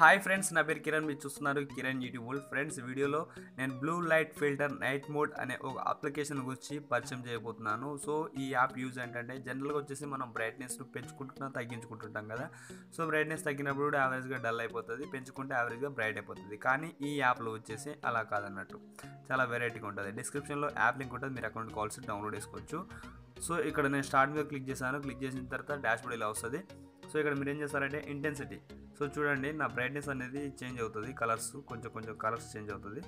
hi friends నా పేరు కిరణ్ మీరు చూస్తున్నారు కిరణ్ యూట్యూబ్ ఫ్రెండ్స్ వీడియోలో నేను blue light filter night mode అనే ఒక అప్లికేషన్ గురించి పరిచయం చేయబోతున్నాను సో ఈ యాప్ యూజ్ ఏంటంటే జనరల్గా వచ్చేసి మనం బ్రైట్నెస్ పెంచుకుంటున్నా తగ్గించుకుంటుంటాం కదా సో బ్రైట్నెస్ తగ్గినప్పుడు కూడా యావరేజ్గా డల్ అయిపోతుంది పెంచుకుంటే యావరేజ్గా బ్రైట్ అయిపోతుంది కానీ ఈ యాప్లో వచ్చేసి అలా కాదన్నట్టు చాలా వెరైటీగా ఉంటుంది డిస్క్రిప్షన్లో యాప్ లింక్ ఉంటుంది మీరు అకౌంట్ కాల్స్ డౌన్లోడ్ చేసుకోవచ్చు సో ఇక్కడ నేను స్టార్ట్ మీద క్లిక్ చేశాను క్లిక్ చేసిన తర్వాత డాష్ బోర్డ్ ఇలా వస్తుంది సో ఇక్కడ మీరు ఏం చేస్తారంటే ఇంటెన్సిటీ సో చూడండి నా బ్రైట్నెస్ అనేది చేంజ్ అవుతుంది కలర్స్ కొంచెం కొంచెం కలర్స్ చేంజ్ అవుతుంది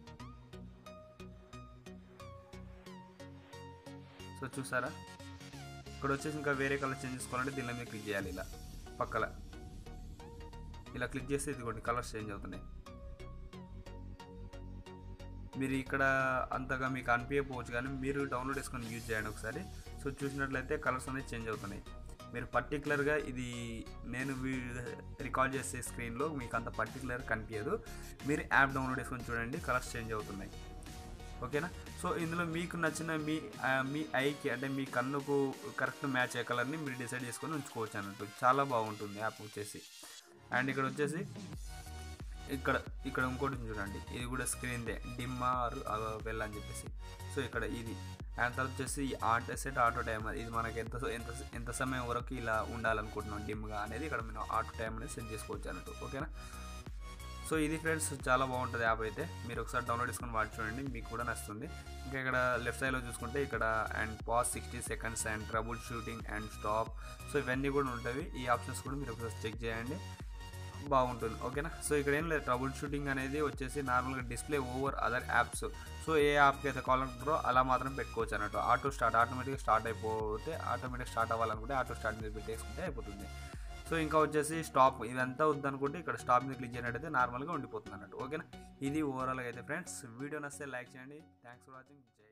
సో చూసారా ఇక్కడ వచ్చేసి ఇంకా వేరే కలర్ చేంజ్ చేసుకోవాలంటే దీనిలో మీద క్లిక్ చేయాలి ఇలా పక్కల ఇలా క్లిక్ చేస్తే ఇదిగోండి కలర్స్ చేంజ్ అవుతున్నాయి మీరు ఇక్కడ అంతగా మీకు అనిపించకపోవచ్చు కానీ మీరు డౌన్లోడ్ చేసుకొని యూజ్ చేయండి ఒకసారి సో చూసినట్లయితే కలర్స్ అనేది చేంజ్ అవుతున్నాయి మీరు పర్టికులర్గా ఇది నేను రికార్డ్ చేసే స్క్రీన్లో మీకు అంత పర్టికులర్ కనిపించదు మీరు యాప్ డౌన్లోడ్ చేసుకొని చూడండి కలర్స్ చేంజ్ అవుతున్నాయి ఓకేనా సో ఇందులో మీకు నచ్చిన మీ ఆ, మీ ఐకి అంటే మీ కన్నుకు కరెక్ట్ మ్యాచ్ అయ్యే కలర్ని మీరు డిసైడ్ చేసుకొని ఉంచుకోవచ్చు అన్నట్టు చాలా బాగుంటుంది యాప్ వచ్చేసి అండ్ ఇక్కడ వచ్చేసి ఇక్కడ ఇక్కడ ఇంకోటి ఉంది చూడండి ఇది కూడా స్క్రీన్దే డిమ్ ఆర్ వెల్ అని చెప్పేసి సో ఇక్కడ ఇది అండ్ తర్వాత వచ్చేసి ఆటో సెట్ ఆటో టైమర్ ఇది మనకి ఎంత ఎంత ఎంత సమయం వరకు ఇలా ఉండాలనుకుంటున్నాం డిమ్గా అనేది ఇక్కడ మనం ఆటో టైం అనేది సెట్ చేసుకోవచ్చు అన్నట్టు ఓకేనా సో ఇది ఫ్రెండ్స్ చాలా బాగుంటుంది యాప్ అయితే మీరు ఒకసారి డౌన్లోడ్ చేసుకొని వాడి చూడండి మీకు కూడా నచ్చుతుంది ఇంకా ఇక్కడ లెఫ్ట్ సైడ్లో చూసుకుంటే ఇక్కడ and pass sixty seconds and trouble shooting and stop so ఇవన్నీ కూడా ఉంటాయి ఈ ఆప్షన్స్ కూడా మీరు ఒకసారి చెక్ చేయండి బాగుంటుంది ఓకేనా సో ఇక్కడ ఏం లేదు ట్రబుల్ షూటింగ్ అనేది వచ్చేసి నార్మల్గా display over other apps so ఏ యాప్కి అయితే కావాలనుకుంటారో అలా మాత్రం పెట్టుకోవచ్చు అన్నట్టు ఆటో స్టార్ట్ ఆటోమేటిక్గా స్టార్ట్ అయిపోతే ఆటోమేటిక్ స్టార్ట్ అవ్వాలనుకుంటే ఆటో స్టార్ట్ మీద పెట్టేసుకుంటే అయిపోతుంది సో ఇంకా వచ్చేసి స్టాప్ ఇదంతా వద్దనుకుంటే ఇక్కడ స్టాప్ మీద క్లిక్ చేయనట్టయితే నార్మల్గా ఉండిపోతుంది అన్నట్టు ఓకేనా ఇది ఓవరాల్గా అయితే ఫ్రెండ్స్ వీడియో నచ్చితే లైక్ చేయండి థ్యాంక్స్ ఫర్ వాచింగ్ జై